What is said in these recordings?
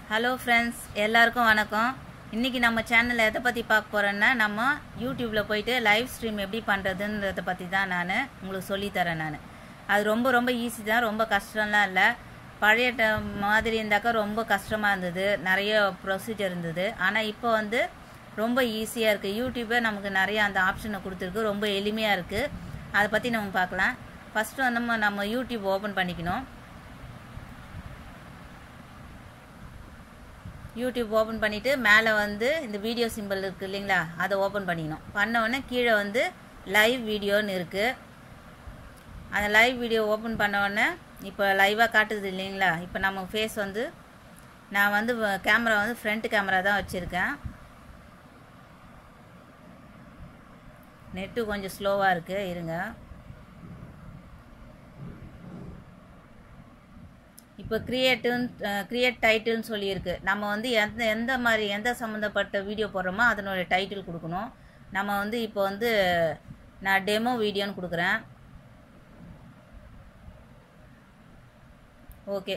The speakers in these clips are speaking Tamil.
ஹலோ ஃப்ரெண்ட்ஸ் எல்லாருக்கும் வணக்கம் இன்றைக்கி நம்ம சேனலில் எதை பற்றி பார்க்க போகிறேன்னா நம்ம யூடியூப்பில் போயிட்டு லைவ் ஸ்ட்ரீம் எப்படி பண்ணுறதுன்றதை பற்றி தான் நான் உங்களுக்கு சொல்லித்தரேன் நான் அது ரொம்ப ரொம்ப ஈஸி தான் ரொம்ப கஷ்டம்லாம் இல்லை பழைய ட மாதிரி இருந்தாக்கா ரொம்ப கஷ்டமாக இருந்தது நிறைய ப்ரொசீஜர் இருந்தது ஆனால் இப்போ வந்து ரொம்ப ஈஸியாக இருக்குது யூடியூப்பே நமக்கு நிறைய அந்த ஆப்ஷனை கொடுத்துருக்கு ரொம்ப எளிமையாக இருக்குது அதை பற்றி நம்ம பார்க்கலாம் ஃபஸ்ட்டு வந்து நம்ம நம்ம யூடியூப் ஓப்பன் பண்ணிக்கணும் யூடியூப் ஓப்பன் பண்ணிவிட்டு மேலே வந்து இந்த வீடியோ சிம்பிள் இருக்குது இல்லைங்களா அதை ஓப்பன் பண்ணிக்கணும் பண்ண உடனே கீழே வந்து லைவ் வீடியோன்னு இருக்குது அந்த லைவ் வீடியோ ஓப்பன் பண்ண உடனே இப்போ லைவாக காட்டுது இல்லைங்களா இப்போ நம்ம ஃபேஸ் வந்து நான் வந்து கேமரா வந்து ஃப்ரண்ட் கேமரா தான் வச்சுருக்கேன் நெட்டு கொஞ்சம் ஸ்லோவாக இருக்குது இருங்க இப்போ கிரியேட்டுன்னு கிரியேட் டைட்டில்னு சொல்லியிருக்கு நம்ம வந்து எந்த எந்த மாதிரி எந்த சம்மந்தப்பட்ட வீடியோ போடுறோமோ அதனுடைய டைட்டில் கொடுக்கணும் நம்ம வந்து இப்போ வந்து நான் டெமோ வீடியோன்னு கொடுக்குறேன் ஓகே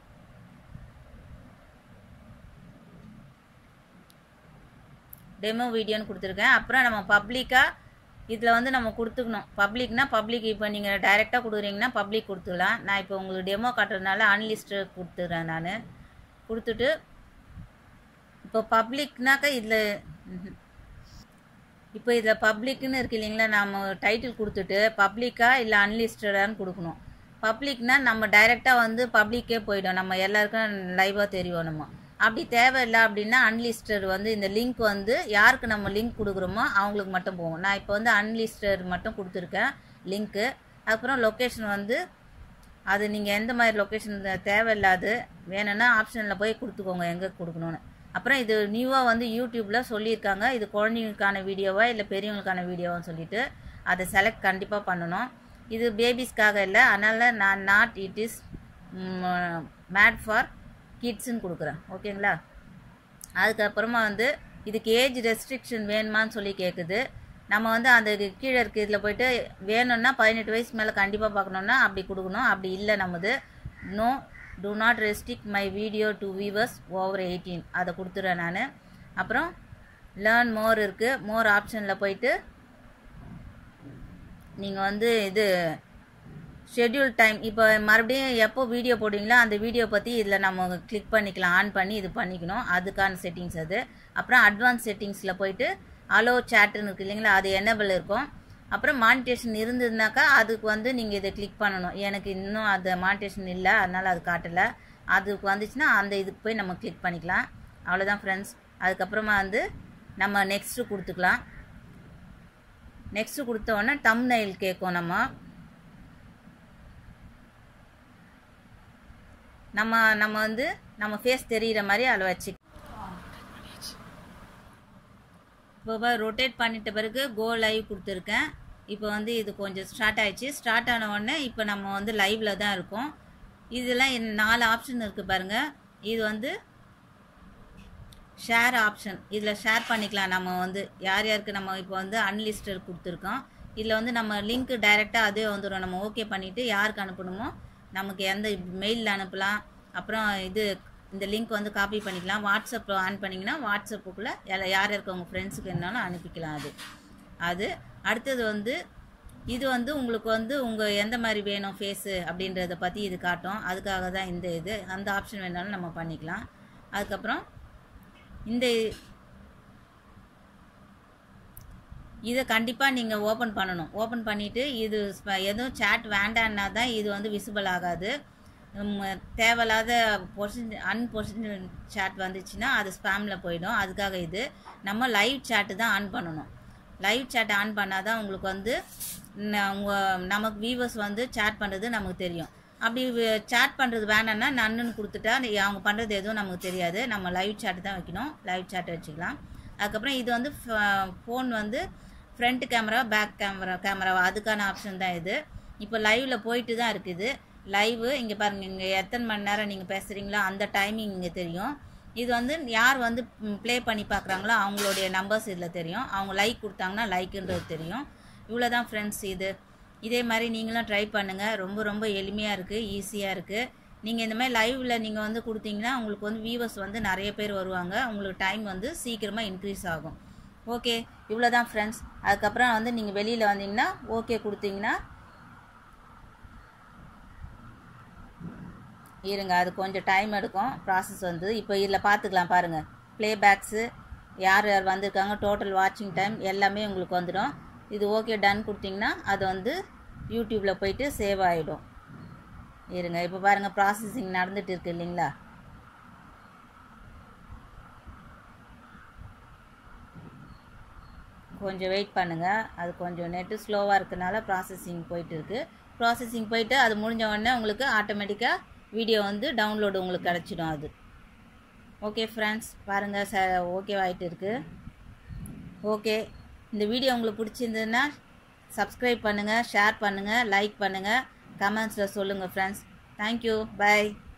டெமோ வீடியோன்னு கொடுத்துருக்கேன் அப்புறம் நம்ம பப்ளிக்காக இதில் வந்து நம்ம கொடுத்துக்கணும் பப்ளிக்னா பப்ளிக் இப்போ நீங்கள் டைரெக்டாக கொடுக்குறீங்கன்னா பப்ளிக் கொடுத்துக்கலாம் நான் இப்போ உங்களுக்கு டெமோ காட்டுறதுனால அன்லிஸ்ட்டு கொடுத்துட்றேன் நான் கொடுத்துட்டு இப்போ பப்ளிக்னாக்கா இதில் இப்போ இதில் பப்ளிக்னு இருக்கு இல்லைங்களா நம்ம டைட்டில் கொடுத்துட்டு பப்ளிக்காக இல்லை அன்லிஸ்டடான்னு கொடுக்கணும் பப்ளிக்னா நம்ம டைரெக்டாக வந்து பப்ளிக்கே போயிடும் நம்ம எல்லாருக்கும் லைவாக தெரியும் நம்ம அப்படி தேவையில்லை அப்படின்னா அன்லிஸ்டட் வந்து இந்த லிங்க் வந்து யாருக்கு நம்ம லிங்க் கொடுக்குறோமோ அவங்களுக்கு மட்டும் போகும் நான் இப்போ வந்து அன்லிஸ்டட் மட்டும் கொடுத்துருக்கேன் லிங்க்கு அப்புறம் லொக்கேஷன் வந்து அது நீங்கள் எந்த மாதிரி லொக்கேஷன் தேவையில்லாது வேணும்னா ஆப்ஷனில் போய் கொடுத்துக்கோங்க எங்கே கொடுக்கணுன்னு அப்புறம் இது நியூவாக வந்து யூடியூப்பில் சொல்லியிருக்காங்க இது குழந்தைங்களுக்கான வீடியோவா இல்லை பெரியவங்களுக்கான வீடியோவான்னு சொல்லிட்டு அதை செலக்ட் கண்டிப்பாக பண்ணணும் இது பேபிஸ்க்காக இல்லை அதனால் நான் not it is made for கிட்ஸுன்னு கொடுக்குறேன் ஓகேங்களா அதுக்கப்புறமா வந்து இதுக்கு ஏஜ் ரெஸ்ட்ரிக்ஷன் வேணுமான்னு சொல்லி கேட்குது நம்ம வந்து அந்த கீழே இருக்க இதில் போயிட்டு வேணும்னா பதினெட்டு வயசு மேலே கண்டிப்பாக பார்க்கணுன்னா அப்படி கொடுக்கணும் அப்படி இல்லை நம்மது no do not restrict my video to viewers over eighteen அதை கொடுத்துறேன் நான் அப்புறம் லேர்ன் மோர் இருக்குது மோர் ஆப்ஷனில் போயிட்டு நீங்கள் வந்து இது ஷெட்யூல் டைம் இப்போ மறுபடியும் எப்போ வீடியோ போடுவீங்களோ அந்த வீடியோ பற்றி இதில் நம்ம கிளிக் பண்ணிக்கலாம் ஆன் பண்ணி இது பண்ணிக்கணும் அதுக்கான செட்டிங்ஸ் அது அப்புறம் அட்வான்ஸ் செட்டிங்ஸில் போயிட்டு அலோ சேட்டுன்னு இருக்கு இல்லைங்களா அது என்னபிள் இருக்கும் அப்புறம் மானிட்டேஷன் இருந்ததுனாக்கா அதுக்கு வந்து நீங்கள் இதை கிளிக் பண்ணணும் எனக்கு இன்னும் அது மானிட்டேஷன் இல்லை அதனால் அது காட்டலை அதுக்கு வந்துச்சுன்னா அந்த இதுக்கு போய் நம்ம கிளிக் பண்ணிக்கலாம் அவ்வளோதான் ஃப்ரெண்ட்ஸ் அதுக்கப்புறமா வந்து நம்ம நெக்ஸ்ட்டு கொடுத்துக்கலாம் நெக்ஸ்ட்டு கொடுத்த உடனே தம் நெயில் கேட்கும் நம்ம நம்ம நம்ம வந்து நம்ம ஃபேஸ் தெரிகிற மாதிரி அதில் வச்சு இப்போ ரொட்டேட் பண்ணிட்ட பிறகு கோ லைவ் கொடுத்துருக்கேன் இப்போ வந்து இது கொஞ்சம் ஸ்டார்ட் ஆயிடுச்சு ஸ்டார்ட் ஆன உடனே இப்போ நம்ம வந்து லைவில் தான் இருக்கோம் இதெல்லாம் நாலு ஆப்ஷன் இருக்குது பாருங்கள் இது வந்து ஷேர் ஆப்ஷன் இதில் ஷேர் பண்ணிக்கலாம் நம்ம வந்து யார் யாருக்கு நம்ம இப்போ வந்து அன்லிஸ்டட் கொடுத்துருக்கோம் இதில் வந்து நம்ம லிங்க் டைரெக்டாக அதே வந்துடும் நம்ம ஓகே பண்ணிவிட்டு யாருக்கு அனுப்பணுமோ நமக்கு எந்த மெயிலில் அனுப்பலாம் அப்புறம் இது இந்த லிங்க் வந்து காப்பி பண்ணிக்கலாம் வாட்ஸ்அப் ஆன் பண்ணிங்கன்னா வாட்ஸ்அப்புக்குள்ளே யார் யார் இருக்க உங்கள் ஃப்ரெண்ட்ஸுக்கு என்னாலும் அனுப்பிக்கலாம் அது அது அடுத்தது வந்து இது வந்து உங்களுக்கு வந்து உங்கள் எந்த மாதிரி வேணும் ஃபேஸு அப்படின்றத பற்றி இது காட்டும் அதுக்காக தான் இந்த இது அந்த ஆப்ஷன் வேணாலும் நம்ம பண்ணிக்கலாம் அதுக்கப்புறம் இந்த இதை கண்டிப்பாக நீங்கள் ஓப்பன் பண்ணணும் ஓப்பன் பண்ணிவிட்டு இது எதுவும் சேட் வேண்டான்னா தான் இது வந்து விசிபிள் ஆகாது தேவையில்லாத பொசிஷன் அன்பொசிஷன் சேட் வந்துச்சுன்னா அது ஸ்பேமில் போயிடும் அதுக்காக இது நம்ம லைவ் சேட்டு தான் ஆன் பண்ணணும் லைவ் சேட் ஆன் பண்ணால் தான் உங்களுக்கு வந்து உங்கள் நமக்கு வியூவர்ஸ் வந்து சேட் பண்ணுறது நமக்கு தெரியும் அப்படி சேட் பண்ணுறது வேணான்னா நன்னுன்னு கொடுத்துட்டா அவங்க பண்ணுறது எதுவும் நமக்கு தெரியாது நம்ம லைவ் சேட்டு தான் வைக்கணும் லைவ் சேட்டை வச்சுக்கலாம் அதுக்கப்புறம் இது வந்து ஃபோன் வந்து front camera back camera camera அதுக்கான ஆப்ஷன் தான் இது இப்போ லைவில் போயிட்டு தான் இருக்குது லைவு இங்கே பாருங்கள் இங்கே எத்தனை மணி நேரம் நீங்கள் பேசுகிறீங்களோ அந்த டைமிங் இங்கே தெரியும் இது வந்து யார் வந்து ப்ளே பண்ணி பார்க்குறாங்களோ அவங்களுடைய நம்பர்ஸ் இதில் தெரியும் அவங்க லைக் கொடுத்தாங்கன்னா லைக்குன்றது தெரியும் இவ்வளோ தான் ஃப்ரெண்ட்ஸ் இது இதே மாதிரி நீங்களும் ட்ரை பண்ணுங்கள் ரொம்ப ரொம்ப எளிமையாக இருக்குது ஈஸியாக இருக்குது நீங்கள் இந்த மாதிரி லைவில் நீங்கள் வந்து கொடுத்தீங்கன்னா உங்களுக்கு வந்து வியூவர்ஸ் வந்து நிறைய பேர் வருவாங்க உங்களுக்கு டைம் வந்து சீக்கிரமாக இன்க்ரீஸ் ஆகும் ஓகே இவ்வளோ தான் ஃப்ரெண்ட்ஸ் அதுக்கப்புறம் வந்து நீங்கள் வெளியில் வந்தீங்கன்னா ஓகே கொடுத்தீங்கன்னா இருங்க அது கொஞ்சம் டைம் எடுக்கும் ப்ராசஸ் வந்து இப்போ இதில் பார்த்துக்கலாம் பாருங்கள் ப்ளேபேக்ஸு யார் யார் வந்திருக்காங்க டோட்டல் வாட்சிங் டைம் எல்லாமே உங்களுக்கு வந்துடும் இது ஓகே டன் கொடுத்தீங்கன்னா அது வந்து யூடியூப்பில் போயிட்டு சேவ் ஆகிடும் இருங்க இப்போ பாருங்கள் ப்ராசஸிங் நடந்துட்டு இருக்கு இல்லைங்களா கொஞ்சம் வெயிட் பண்ணுங்கள் அது கொஞ்சம் நெட்டு ஸ்லோவாக இருக்கனால ப்ராசஸிங் போயிட்டு இருக்கு ப்ராசஸிங் போயிட்டு அது முடிஞ்ச உடனே உங்களுக்கு ஆட்டோமேட்டிக்காக வீடியோ வந்து டவுன்லோடு உங்களுக்கு கிடச்சிடும் அது ஓகே ஃப்ரெண்ட்ஸ் பாருங்கள் ச ஓகே ஆகிட்டு இருக்கு ஓகே இந்த வீடியோ உங்களுக்கு பிடிச்சிருந்ததுன்னா சப்ஸ்கிரைப் பண்ணுங்கள் ஷேர் பண்ணுங்கள் லைக் பண்ணுங்கள் கமெண்ட்ஸில் சொல்லுங்கள் ஃப்ரெண்ட்ஸ் தேங்க்யூ பை